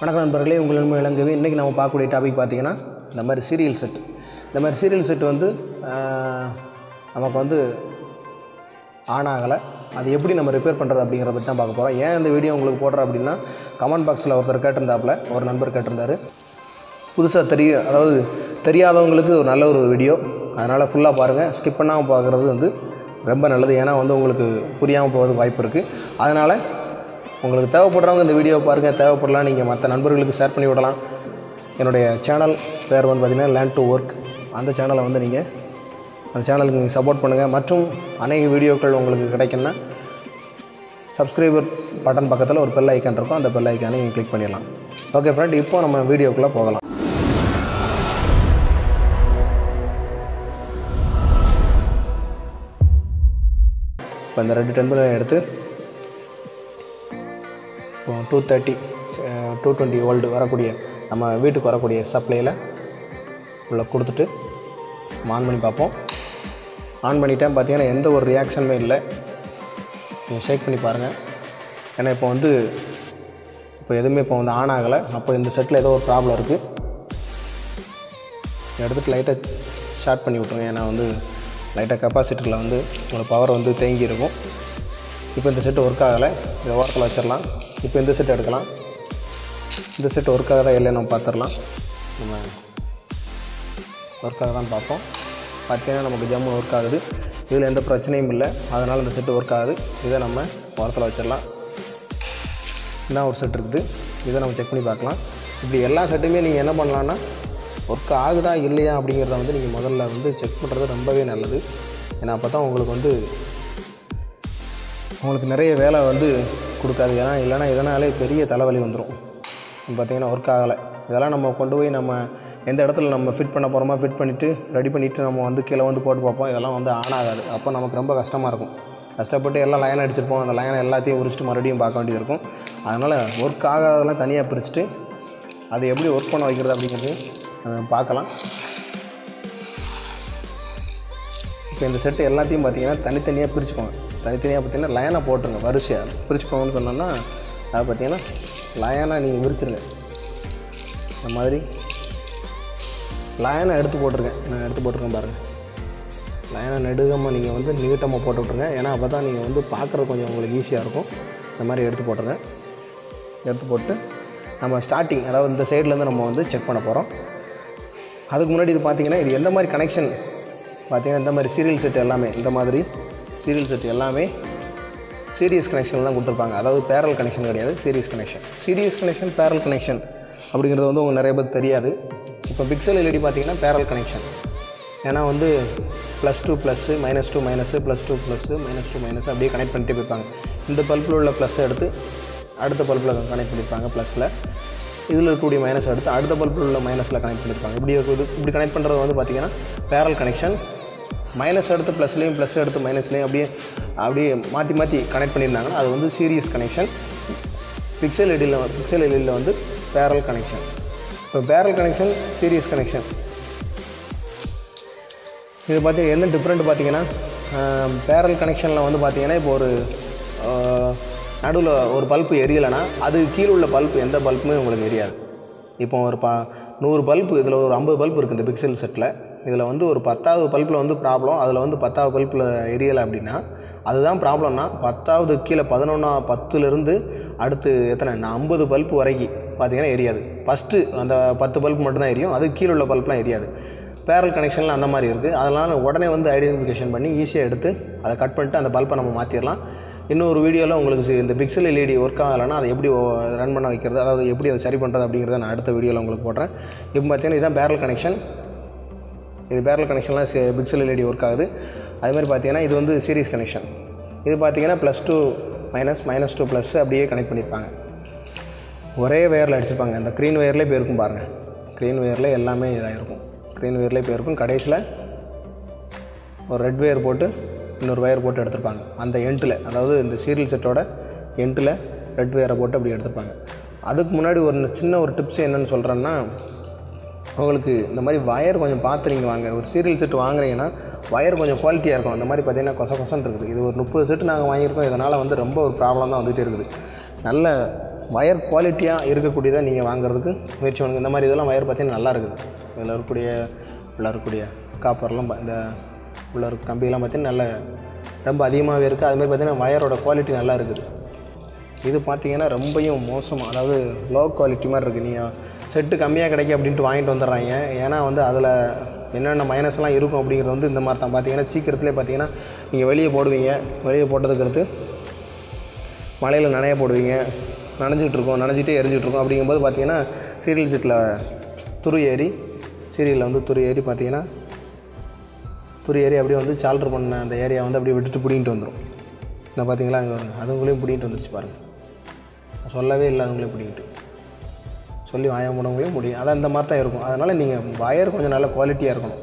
வணக்கம் நண்பர்களே உங்கள் நண்பர் இளங்கவி இன்றைக்கி நம்ம பார்க்கக்கூடிய டாபிக் பார்த்தீங்கன்னா இந்த மாதிரி சீரியல் செட் இந்த மாதிரி சீரியல் செட் வந்து ஆஹ், நமக்கு வந்து ஆன் ஆகலை அது எப்படி நம்ம ரிப்பேர் பண்ணுறது அப்படிங்கிறத பற்றி தான் பார்க்க போகிறோம் ஏன் இந்த வீடியோ உங்களுக்கு போடுறேன் அப்படின்னா கமெண்ட் பாக்ஸில் ஒருத்தர் கேட்டிருந்தாப்புல ஒரு நண்பர் கேட்டிருந்தாரு புதுசாக தெரிய அதாவது தெரியாதவங்களுக்கு ஒரு நல்ல ஒரு வீடியோ அதனால் ஃபுல்லாக பாருங்கள் ஸ்கிப் பண்ணாமல் பார்க்குறது வந்து ரொம்ப நல்லது ஏன்னா வந்து உங்களுக்கு புரியாமல் போகிறது வாய்ப்பு இருக்குது அதனால் உங்களுக்கு தேவைப்படுறவங்க இந்த வீடியோ பாருங்கள் தேவைப்படலாம் நீங்கள் மற்ற நண்பர்களுக்கு ஷேர் பண்ணி விடலாம் என்னுடைய சேனல் பேர் வந்து பார்த்திங்கன்னா லேண்ட் டு ஒர்க் அந்த சேனலை வந்து நீங்கள் அந்த சேனலுக்கு நீங்கள் சப்போர்ட் பண்ணுங்கள் மற்றும் அநேக வீடியோக்கள் உங்களுக்கு கிடைக்குன்னா சப்ஸ்கிரைபர் பட்டன் பக்கத்தில் ஒரு பெல் ஐக்கான் இருக்கும் அந்த பெல் ஐக்கானை நீங்கள் கிளிக் பண்ணிடலாம் ஓகே ஃப்ரெண்ட் இப்போ நம்ம வீடியோக்குள்ளே போகலாம் இப்போ இந்த ரெண்டு டெம்பிள் எடுத்து இப்போ two thirty two twenty volt வரக்கூடிய நம்ம வீட்டுக்கு வரக்கூடிய சப்ளையில் உள்ள கொடுத்துட்டு நம்ம ஆன் பண்ணி பார்ப்போம் ஆன் பண்ணிட்டேன் பார்த்தீங்கன்னா எந்த ஒரு ரியாக்ஷனுமே இல்லை நீங்கள் ஷேக் பண்ணி பாருங்கள் ஏன்னா இப்போ வந்து இப்போ எதுவுமே இப்போ வந்து ஆன் ஆகலை அப்போ இந்த செட்டில் ஏதோ ஒரு ப்ராப்ளம் இருக்குது எடுத்துகிட்டு லைட்டாக ஷார்ட் பண்ணி விட்ருங்க ஏன்னா வந்து லைட்டாக கெப்பாசிட்டரில் வந்து உங்களுக்கு பவர் வந்து தேங்கி இருக்கும் இப்போ இந்த செட்டு ஒர்க் ஆகலை இதை ஓரத்தில் வச்சிடலாம் இப்போ இந்த செட் எடுக்கலாம் இந்த செட் ஒர்க் ஆகுதா இல்லைன்னு நம்ம பார்த்துடலாம் நம்ம ஒர்க் ஆகுதான்னு பார்ப்போம் பார்த்தீங்கன்னா நமக்கு ஜம்மு ஒர்க் ஆகுது இதில் எந்த பிரச்சனையும் இல்லை அதனால் இந்த செட்டு ஒர்க் ஆகுது இதை நம்ம ஓரத்தில் வச்சிடலாம் இன்னும் ஒரு செட் இருக்குது இதை நம்ம செக் பண்ணி பார்க்கலாம் இப்படி எல்லா செட்டுமே நீங்கள் என்ன பண்ணலான்னா ஒர்க் ஆகுதா இல்லையா அப்படிங்கிறத வந்து நீங்கள் முதல்ல வந்து செக் பண்ணுறது ரொம்பவே நல்லது ஏன்னா அப்போ தான் உங்களுக்கு வந்து உங்களுக்கு நிறைய வேலை வந்து கொடுக்காது ஏன்னா இல்லைன்னா இதனாலே பெரிய தலைவலி வந்துடும் பார்த்தீங்கன்னா ஒர்க் ஆகலை இதெல்லாம் நம்ம கொண்டு போய் நம்ம எந்த இடத்துல நம்ம ஃபிட் பண்ண போகிறோமோ ஃபிட் பண்ணிவிட்டு ரெடி பண்ணிவிட்டு நம்ம வந்து கீழே வந்து போட்டு பார்ப்போம் இதெல்லாம் வந்து ஆன் ஆகாது அப்போ நமக்கு ரொம்ப கஷ்டமாக இருக்கும் கஷ்டப்பட்டு எல்லாம் லைன் அடிச்சிருப்போம் அந்த லைனை எல்லாத்தையும் உரிச்சிட்டு மறுபடியும் பார்க்க வேண்டியது இருக்கும் அதனால் ஒர்க் ஆகாததெல்லாம் தனியாக பிரிச்சுட்டு அதை எப்படி ஒர்க் பண்ண வைக்கிறது அப்படிங்கிறது நம்ம பார்க்கலாம் இப்போ இந்த செட்டு எல்லாத்தையும் பார்த்தீங்கன்னா தனித்தனியாக பிரிச்சுக்கோங்க தனித்தனியாக பார்த்தீங்கன்னா லைனாக போட்டுருங்க வரிசையாக பிரிச்சுக்கோங்கன்னு சொன்னோன்னா அதை பார்த்தீங்கன்னா லைனாக நீங்கள் விரிச்சிருங்க இந்த மாதிரி லைனை எடுத்து போட்டிருக்கேன் நான் எடுத்து போட்டிருக்கேன் பாருங்கள் லைனை நெடுகமாக நீங்கள் வந்து நீட்டமாக போட்டு விட்ருங்க ஏன்னா அப்போ தான் நீங்கள் வந்து பார்க்குறது கொஞ்சம் உங்களுக்கு ஈஸியாக இருக்கும் இந்த மாதிரி எடுத்து போட்டுருங்க எடுத்து போட்டு நம்ம ஸ்டார்டிங் அதாவது இந்த சைட்லேருந்து நம்ம வந்து செக் பண்ண போகிறோம் அதுக்கு முன்னாடி இது பார்த்தீங்கன்னா இது எந்த மாதிரி கனெக்ஷன் பார்த்தீங்கன்னா இந்த மாதிரி சீரியல் செட் எல்லாமே இந்த மாதிரி சீரியல் செட் எல்லாமே சீரியஸ் கனெக்ஷன் தான் கொடுத்துருப்பாங்க அதாவது பேரல் கனெக்ஷன் கிடையாது series connection series connection parallel connection அப்படிங்கிறது வந்து உங்களுக்கு நிறைய பேர் தெரியாது இப்போ பிக்சல் எல்இடி பார்த்தீங்கன்னா பேரல் கனெக்ஷன் ஏன்னா வந்து plus two plus minus two minus plus two plus minus two minus அப்படியே கனெக்ட் பண்ணிட்டு போயிருப்பாங்க இந்த பல்பில் உள்ள ப்ளஸ் எடுத்து அடுத்த பல்பில் கனெக்ட் பண்ணியிருப்பாங்க ப்ளஸில் இதில் இருக்கக்கூடிய மைனஸ் எடுத்து அடுத்த பல்பில் உள்ள மைனஸில் கனெக்ட் பண்ணியிருப்பாங்க இப்படி இருக்குது இப்படி கனெக்ட் பண்ணுறது வந்து பார்த்திங்கன்னா பேரல் கனெக்ஷன் மைனஸ் எடுத்து ப்ளஸ்லேயும் ப்ளஸ் எடுத்து மைனஸ்லேயும் அப்படியே அப்படியே மாற்றி மாற்றி கனெக்ட் பண்ணியிருந்தாங்கன்னா அது வந்து சீரியஸ் கனெக்ஷன் பிக்சல் எடியில் பிக்சல் எடியில் வந்து பேரல் கனெக்ஷன் இப்போ பேரல் கனெக்ஷன் சீரியஸ் கனெக்ஷன் இது பார்த்தீங்க என்ன டிஃப்ரெண்ட் பார்த்தீங்கன்னா பேரல் கனெக்ஷனில் வந்து பார்த்தீங்கன்னா இப்போ ஒரு நடுவில் ஒரு பல்ப்பு எரியலைன்னா அது கீழே உள்ள பல்ப்பு எந்த பல்ப்புமே உங்களுக்கு எரியாது இப்போ ஒரு ப நூறு பல்ப்பு இதில் ஒரு ஐம்பது பல்ப் இருக்குது இந்த பிக்சல் செட்டில் இதில் வந்து ஒரு பத்தாவது பல்பில் வந்து ப்ராப்ளம் அதில் வந்து பத்தாவது பல்பில் எரியலை அப்படின்னா அதுதான் ப்ராப்ளம்னா பத்தாவது கீழே பதினொன்றா பத்துலேருந்து அடுத்து எத்தனை நான் ஐம்பது பல்ப் வரைக்கும் பார்த்தீங்கன்னா எரியாது ஃபஸ்ட்டு அந்த பத்து பல்ப் மட்டும்தான் எரியும் அது கீழே உள்ள பல்ப்லாம் எரியாது பேரல் கனெக்ஷனில் அந்த மாதிரி இருக்குது அதனால் உடனே வந்து ஐடென்டிஃபிகேஷன் பண்ணி ஈஸியாக எடுத்து அதை கட் பண்ணிட்டு அந்த பல்பை நம்ம மாற்றிடலாம் இன்னொரு வீடியோவில் உங்களுக்கு சி- இந்த பிக்சல் எல்இடி ஒர்க் ஆகலைன்னா அதை எப்படி ரன் பண்ண வைக்கிறது அதாவது எப்படி அதை சரி பண்ணுறது அப்படிங்கிறத நான் அடுத்த வீடியோவில் உங்களுக்கு போடுறேன் இப்போ பார்த்தீங்கன்னா இதுதான் பேரல் கனெக்ஷன் இது பேரல் கனெக்ஷன்லாம் சி பிக்சல் எல்இடி ஒர்க் ஆகுது அது மாதிரி பார்த்தீங்கன்னா இது வந்து சீரிஸ் கனெக்ஷன் இது பார்த்தீங்கன்னா plus two minus minus two plus அப்படியே கனெக்ட் பண்ணியிருப்பாங்க ஒரே ஒயரில் அடிச்சிருப்பாங்க இந்த க்ரீன் ஒயர்லேயே போயிருக்கும் பாருங்கள் க்ரீன் ஒயரில் எல்லாமே இதாக இருக்கும் க்ரீன் ஒயர்லேயே போயிருக்கும் கடைசியில் ஒரு ரெட் ஒயர் போட்டு இன்னொரு ஒயர் போட்டு எடுத்திருப்பாங்க அந்த எண்டில் அதாவது இந்த சீரியல் செட்டோட எண்டில் ரெட் ஒயரை போட்டு அப்படி எடுத்திருப்பாங்க அதுக்கு முன்னாடி ஒரு சின்ன ஒரு டிப்ஸ் என்னன்னு சொல்கிறேன்னா உங்களுக்கு இந்த மாதிரி வயர் கொஞ்சம் பார்த்து நீங்கள் வாங்க ஒரு சீரியல் செட் வாங்குறீங்கன்னா வயர் கொஞ்சம் குவாலிட்டியாக இருக்கணும் அந்த மாதிரி பார்த்தீங்கன்னா கொச கொசன்னு இருக்குது இது ஒரு முப்பது செட்டு நாங்கள் வாங்கியிருக்கோம் இதனால் வந்து ரொம்ப ஒரு ப்ராப்ளம் தான் வந்துகிட்டே இருக்குது நல்ல வயர் குவாலிட்டியாக இருக்கக்கூடியதை நீங்கள் வாங்குறதுக்கு முயற்சி பண்ணுங்க இந்த மாதிரி இதெல்லாம் வயர் பார்த்தீங்கன்னா நல்லா இருக்குது இதில் இருக்கக்கூடிய உள்ள இருக்கக்கூடிய காப்பர்லாம் ப- இந்த உள்ள இருக்க கம்பியெல்லாம் பார்த்தீங்கன்னா நல்ல ரொம்ப அதிகமாகவே இருக்குது அது மாதிரி பார்த்தீங்கன்னா வயரோட குவாலிட்டி நல்லா இருக்குது இது பார்த்தீங்கன்னா ரொம்பவும் மோசமாக அதாவது லோ குவாலிட்டி மாதிரி இருக்குது நீங்கள் செட்டு கம்மியாக கிடைக்கும் அப்படின்ட்டு வாங்கிட்டு வந்துடுறாங்க ஏன்னா வந்து அதில் என்னென்ன மைனஸ்லாம் இருக்கும் அப்படிங்கிறது வந்து இந்த மாதிரி தான் பார்த்தீங்கன்னா சீக்கிரத்துலேயே பார்த்தீங்கன்னா நீங்கள் வெளியே போடுவீங்க வெளியே போட்டதுக்கு அடுத்து மழையில் நனைய போடுவீங்க நனைஞ்சிட்டு இருக்கோம் நனைஞ்சிட்டே எரிஞ்சிட்டு இருக்கோம் அப்படிங்கும்போது பார்த்தீங்கன்னா சீரியல் செட்டில் துரு ஏறி சீரியலில் வந்து துரு ஏறி பார்த்தீங்கன்னா துரு ஏறி அப்படியே வந்து சால்ட்ரு பண்ண அந்த ஏரியா வந்து அப்படியே விட்டுட்டு பிடிங்கிட்டு வந்துடும் இந்த பார்த்தீங்களா அங்கே வருங்க அதுங்களையும் பிடிங்கிட்டு வந்துருச்சு பாருங்கள் சொல்லவே இல்லை அதுங்களையும் பிடிங்கிட்டு சொல்லி வாய முடவங்களையும் முடியும் அதான் இந்த மாதிரி தான் இருக்கும் அதனால் நீங்கள் வயர் கொஞ்சம் நல்ல குவாலிட்டியாக இருக்கணும்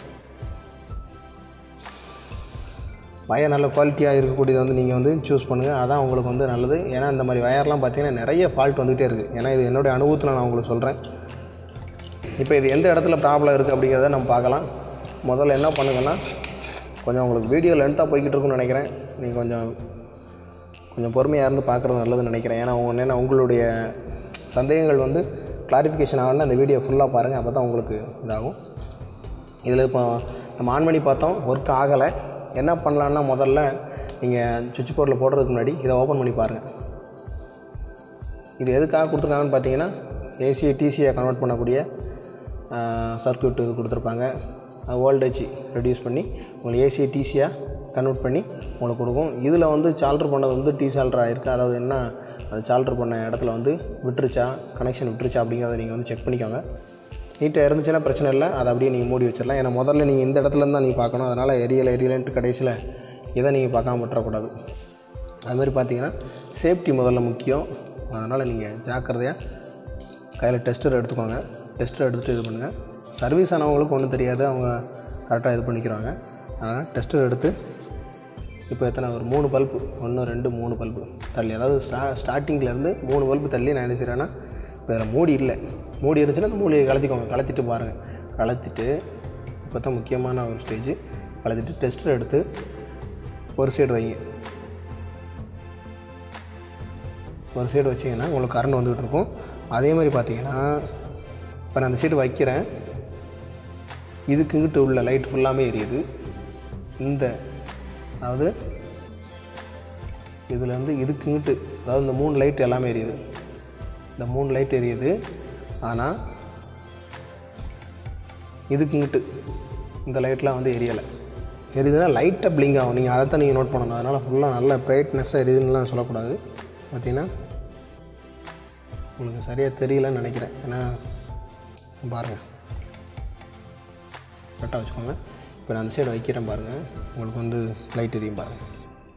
வயர் நல்ல குவாலிட்டியாக இருக்கக்கூடியதை வந்து நீங்கள் வந்து சூஸ் பண்ணுங்கள் அதான் உங்களுக்கு வந்து நல்லது ஏன்னா இந்த மாதிரி வயர்லாம் பார்த்தீங்கன்னா நிறைய ஃபால்ட் வந்துகிட்டே இருக்குது ஏன்னா இது என்னுடைய அனுபவத்தில் நான் உங்களுக்கு சொல்கிறேன் இப்போ இது எந்த இடத்துல ப்ராப்ளம் இருக்குது அப்படிங்கிறத நம்ம பார்க்கலாம் முதல்ல என்ன பண்ணுங்கன்னா கொஞ்சம் உங்களுக்கு வீடியோ லென்த்தாக போய்கிட்டு இருக்குன்னு நினைக்கிறேன் நீங்கள் கொஞ்சம் கொஞ்சம் பொறுமையாக இருந்து பார்க்குறது நல்லதுன்னு நினைக்கிறேன் ஏன்னா உங்க என்ன உங்களுடைய சந்தேகங்கள் வந்து கிளாரிஃபிகேஷன் ஆகணும்னா அந்த வீடியோ ஃபுல்லாக பாருங்கள் அப்போ தான் உங்களுக்கு இதாகும் இதில் இப்போ நம்ம ஆன் பண்ணி பார்த்தோம் ஒர்க் ஆகலை என்ன பண்ணலான்னா முதல்ல நீங்கள் சுவிட்ச் போர்டில் போடுறதுக்கு முன்னாடி இதை ஓப்பன் பண்ணி பாருங்கள் இது எதுக்காக கொடுத்துருக்காங்கன்னு பார்த்தீங்கன்னா ஏசியை டிசியை கன்வெர்ட் பண்ணக்கூடிய சர்க்யூட் இது கொடுத்துருப்பாங்க வோல்டேஜ் ரெடியூஸ் பண்ணி உங்களுக்கு ஏசியை டிசியாக கன்வெர்ட் பண்ணி உங்களுக்கு கொடுக்கும் இதில் வந்து சால்ட்ரு பண்ணது வந்து டி சால்ட்ரு ஆயிருக்கு அதாவது என்ன அது சால்ட்ரு பண்ண இடத்துல வந்து விட்டுருச்சா கனெக்ஷன் விட்டுருச்சா அப்படிங்கிறத நீங்கள் வந்து செக் பண்ணிக்கோங்க நீட்டாக இருந்துச்சுன்னா பிரச்சனை இல்லை அதை அப்படியே நீங்கள் மூடி வச்சிடலாம் ஏன்னா முதல்ல நீங்கள் இந்த இடத்துல இருந்தால் நீங்கள் பார்க்கணும் அதனால் எரியலை எரியலைன்ட்டு கடைசியில் இதை நீங்கள் பார்க்காம விட்டுறக்கூடாது அது மாதிரி பார்த்தீங்கன்னா சேஃப்டி முதல்ல முக்கியம் அதனால் நீங்கள் ஜாக்கிரதையாக கையில் டெஸ்டர் எடுத்துக்கோங்க டெஸ்டர் எடுத்துகிட்டு இது பண்ணுங்கள் சர்வீஸ் ஆனவங்களுக்கு ஒன்றும் தெரியாது அவங்க கரெக்டாக இது பண்ணிக்கிறாங்க அதனால் டெஸ்டர் எடுத்து இப்போ எத்தனை ஒரு மூணு பல்பு ஒன்று ரெண்டு மூணு பல்பு தள்ளி அதாவது ஸ்டா ஸ்டார்டிங்லேருந்து மூணு பல்பு தள்ளி நான் என்ன செய்கிறேன்னா இப்போ இதில் மூடி இல்லை மூடி இருந்துச்சுன்னா அந்த மூடியை கலத்திக்கோங்க கலத்திட்டு பாருங்கள் கலத்திட்டு இப்போ தான் முக்கியமான ஒரு ஸ்டேஜ் கலத்திட்டு டெஸ்டர் எடுத்து ஒரு சைடு வைங்க ஒரு சைடு வச்சிங்கன்னா உங்களுக்கு கரண்ட் வந்துகிட்டு இருக்கும் அதே மாதிரி பார்த்தீங்கன்னா இப்போ நான் அந்த சைடு வைக்கிறேன் இதுக்கு இங்கிட்டு உள்ள லைட் ஃபுல்லாமே எரியுது இந்த அதாவது இதில் வந்து இதுக்கு இங்கிட்டு அதாவது இந்த மூணு லைட் எல்லாமே எரியுது இந்த மூணு லைட் எரியுது ஆனால் இதுக்கு இங்கிட்டு இந்த லைட்லாம் வந்து எரியலை எரியுதுன்னா லைட்டாக பிளிங்க் ஆகும் நீங்கள் அதை தான் நீங்கள் நோட் பண்ணணும் அதனால் ஃபுல்லாக நல்ல பிரைட்னஸ்ஸாக எரியுதுன்னுலாம் சொல்லக்கூடாது பார்த்தீங்கன்னா உங்களுக்கு சரியாக தெரியலன்னு நினைக்கிறேன் ஏன்னா பாருங்கள் கரெக்டாக வச்சுக்கோங்க இப்போ நான் அந்த சைடு வைக்கிறேன் பாருங்கள் உங்களுக்கு வந்து லைட் எரியும் பாருங்கள்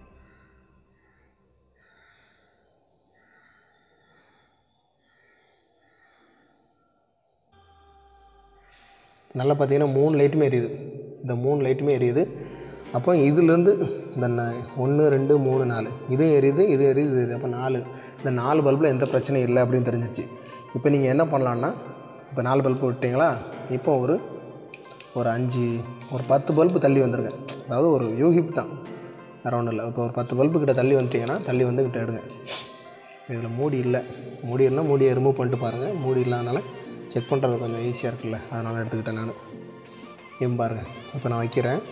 நல்லா பார்த்தீங்கன்னா மூணு லைட்டுமே எரியுது இந்த மூணு லைட்டுமே எரியுது அப்போ இதுலேருந்து இந்த ஒன்று ரெண்டு மூணு நாலு இதுவும் எரியுது இது எரியுது இது எரியுது அப்போ நாலு இந்த நாலு பல்பில் எந்த பிரச்சனையும் இல்லை அப்படின்னு தெரிஞ்சிச்சு இப்போ நீங்கள் என்ன பண்ணலான்னா இப்போ நாலு பல்பு விட்டீங்களா இப்போ ஒரு ஒரு அஞ்சு ஒரு பத்து பல்பு தள்ளி வந்துருங்க அதாவது ஒரு யூகிப் தான் வேறு ஒன்றும் இல்லை இப்போ ஒரு பத்து பல்பு கிட்ட தள்ளி வந்துட்டீங்கன்னா தள்ளி வந்து கிட்ட எடுங்க இதில் மூடி இல்லை மூடி இருந்தால் மூடியை ரிமூவ் பண்ணிட்டு பாருங்கள் மூடி இல்லாதனால செக் பண்ணுறது கொஞ்சம் ஈஸியாக இருக்குல்ல அதனால் எடுத்துக்கிட்டேன் நான் இப்போ பாருங்கள் இப்போ நான் வைக்கிறேன்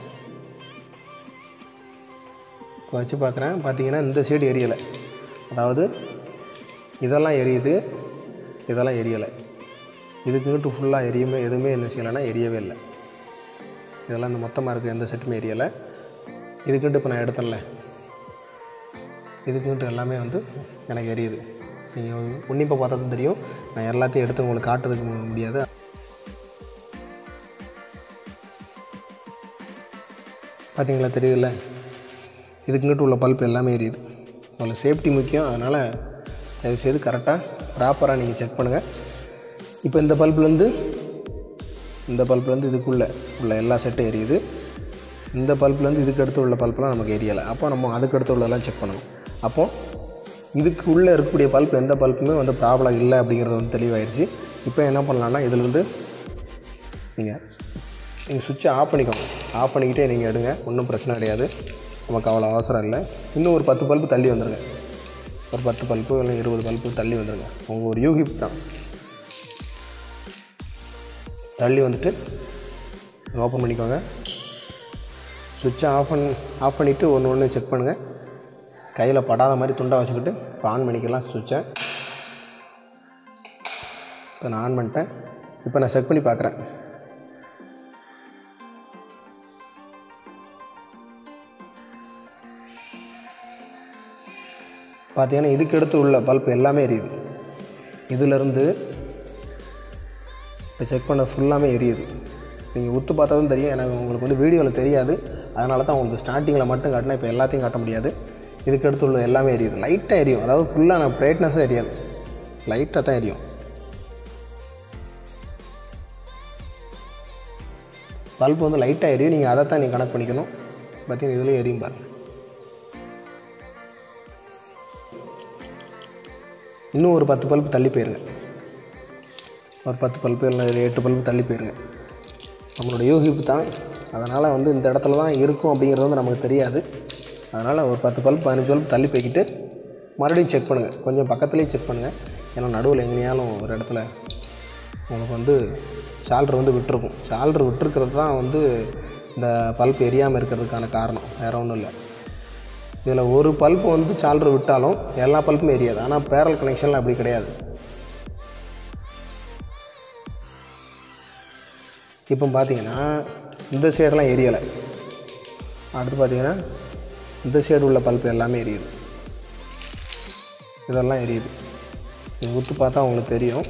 இப்போ வச்சு பார்க்குறேன் பார்த்தீங்கன்னா இந்த சைடு எரியலை அதாவது இதெல்லாம் எரியுது இதெல்லாம் எரியலை இதுக்குங்கிட்டு ஃபுல்லாக எரியுமே எதுவுமே என்ன செய்யலைன்னா எரியவே இல்லை இதெல்லாம் இந்த மொத்தமாக இருக்குது எந்த செட்டுமே எரியலை இதுக்குன்ட்டு இப்போ நான் எடுத்தேன்ல இதுக்குன்ட்டு எல்லாமே வந்து எனக்கு எரியுது நீங்கள் உன்னிப்பாக பார்த்தா தான் தெரியும் நான் எல்லாத்தையும் எடுத்து உங்களுக்கு காட்டுறதுக்கு மு- முடியாது பார்த்தீங்களா தெரியுதுல்ல இதுக்குங்கிட்டு உள்ள பல்ப் எல்லாமே எரியுது அதில் சேஃப்டி முக்கியம் அதனால் தயவுசெய்து கரெக்டாக ப்ராப்பராக நீங்கள் செக் பண்ணுங்கள் இப்போ இந்த பல்ப்லேருந்து இந்த பல்ப்லேருந்து இதுக்குள்ளே உள்ள எல்லா செட்டும் எரியுது இந்த பல்ப்லேருந்து இதுக்கு அடுத்து உள்ள பல்ப்லாம் நமக்கு எரியலை அப்போ நம்ம அதுக்கு அடுத்து உள்ளதெல்லாம் செக் பண்ணணும் அப்போது இதுக்கு உள்ளே இருக்கக்கூடிய பல்ப் எந்த பல்ப்புமே வந்து ப்ராப்ளம் இல்லை அப்படிங்கிறது வந்து தெளிவாயிருச்சு இப்போ என்ன பண்ணலான்னா இதிலேருந்து நீங்கள் நீங்கள் சுவிட்சை ஆஃப் பண்ணிக்கோங்க ஆஃப் பண்ணிக்கிட்டே நீங்கள் எடுங்க ஒன்றும் பிரச்சனை கிடையாது நமக்கு அவ்வளோ அவசரம் இல்லை இன்னும் ஒரு பத்து பல்பு தள்ளி வந்துடுங்க ஒரு பத்து பல்ப்பு இல்லை இருபது பல்ப்பு தள்ளி வந்துடுங்க உங்கள் ஒரு யூகிப் தான் தள்ளி வந்துட்டு ஓப்பன் பண்ணிக்கோங்க சுவிட்சை ஆஃப் பண்ணி ஆஃப் பண்ணிவிட்டு ஒன்று ஒன்று செக் பண்ணுங்கள் கையில் படாத மாதிரி துண்டாக வச்சுக்கிட்டு இப்போ ஆன் பண்ணிக்கலாம் சுவிட்சை இப்போ நான் ஆன் பண்ணிட்டேன் இப்போ நான் செக் பண்ணி பார்க்குறேன் பார்த்தீங்கன்னா இதுக்கு அடுத்து உள்ள பல்ப் எல்லாமே எரியுது இதிலிருந்து இப்போ செக் பண்ண ஃபுல்லாமே எரியுது நீங்கள் உத்து பார்த்தா தான் தெரியும் எனக்கு உங்களுக்கு வந்து வீடியோவில் தெரியாது அதனால தான் உங்களுக்கு ஸ்டார்டிங்கில் மட்டும் காட்டினா இப்போ எல்லாத்தையும் காட்ட முடியாது இதுக்கு அடுத்து உள்ள எல்லாமே எரியுது லைட்டாக எரியும் அதாவது ஃபுல்லாக நான் பிரைட்னஸாக எரியாது லைட்டாக தான் எரியும் பல்ப் வந்து லைட்டாக எரியும் நீங்கள் அதை தான் நீங்கள் கனெக்ட் பண்ணிக்கணும் பார்த்தீங்கன்னா இதுலேயும் எரியும் பாருங்கள் இன்னும் ஒரு பத்து பல்ப் தள்ளி போயிருங்க ஒரு பத்து பல்ப்பு இல்லை ஒரு எட்டு பல்ப்பு தள்ளி போயிருங்க நம்மளோட யூகிப்பு தான் அதனால் வந்து இந்த இடத்துல தான் இருக்கும் அப்படிங்கிறது வந்து நமக்கு தெரியாது அதனால் ஒரு பத்து பல்ப் பதினஞ்சு பல்ப் தள்ளி போய்க்கிட்டு மறுபடியும் செக் பண்ணுங்கள் கொஞ்சம் பக்கத்துலேயே செக் பண்ணுங்கள் ஏன்னா நடுவில் எங்கேயாலும் ஒரு இடத்துல உங்களுக்கு வந்து ஷால்ட்ரு வந்து விட்டுருக்கும் ஷால்ட்ரு விட்டுருக்கிறது தான் வந்து இந்த பல்ப் எரியாமல் இருக்கிறதுக்கான காரணம் வேறு ஒன்றும் இல்லை இதில் ஒரு பல்ப் வந்து சால்ட்ரு விட்டாலும் எல்லா பல்ப்புமே எரியாது ஆனால் பேரல் கனெக்ஷனில் அப்படி கிடையாது இப்போ பார்த்தீங்கன்னா இந்த சைடெல்லாம் எரியலை அடுத்து பார்த்தீங்கன்னா இந்த சைடு உள்ள பல்ப் எல்லாமே எரியுது இதெல்லாம் எரியுது இது உத்து பார்த்தா உங்களுக்கு தெரியும்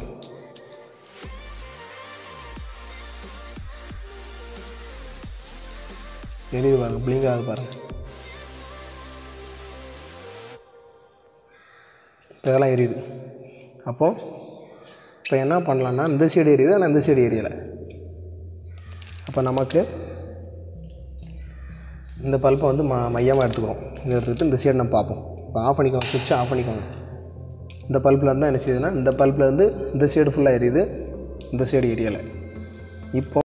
எரியுது பாருங்கள் பிளிங்க் ஆகுது பாருங்கள் இப்போ இதெல்லாம் எரியுது அப்போது இப்போ என்ன பண்ணலான்னா இந்த சைடு எரியுது ஆனால் இந்த சைடு எரியலை அப்போ நமக்கு இந்த பல்பை வந்து ம மையமாக எடுத்துக்கிறோம் இதை எடுத்துக்கிட்டு இந்த சைடு நம்ம பார்ப்போம் இப்போ ஆஃப் பண்ணிக்கோங்க சுவிட்சை ஆஃப் பண்ணிக்கோங்க இந்த பல்பில் இருந்தால் என்ன செய்யுதுன்னா இந்த பல்பில் இருந்து இந்த சைடு ஃபுல்லாக எரியுது இந்த சைடு எரியலை இப்போ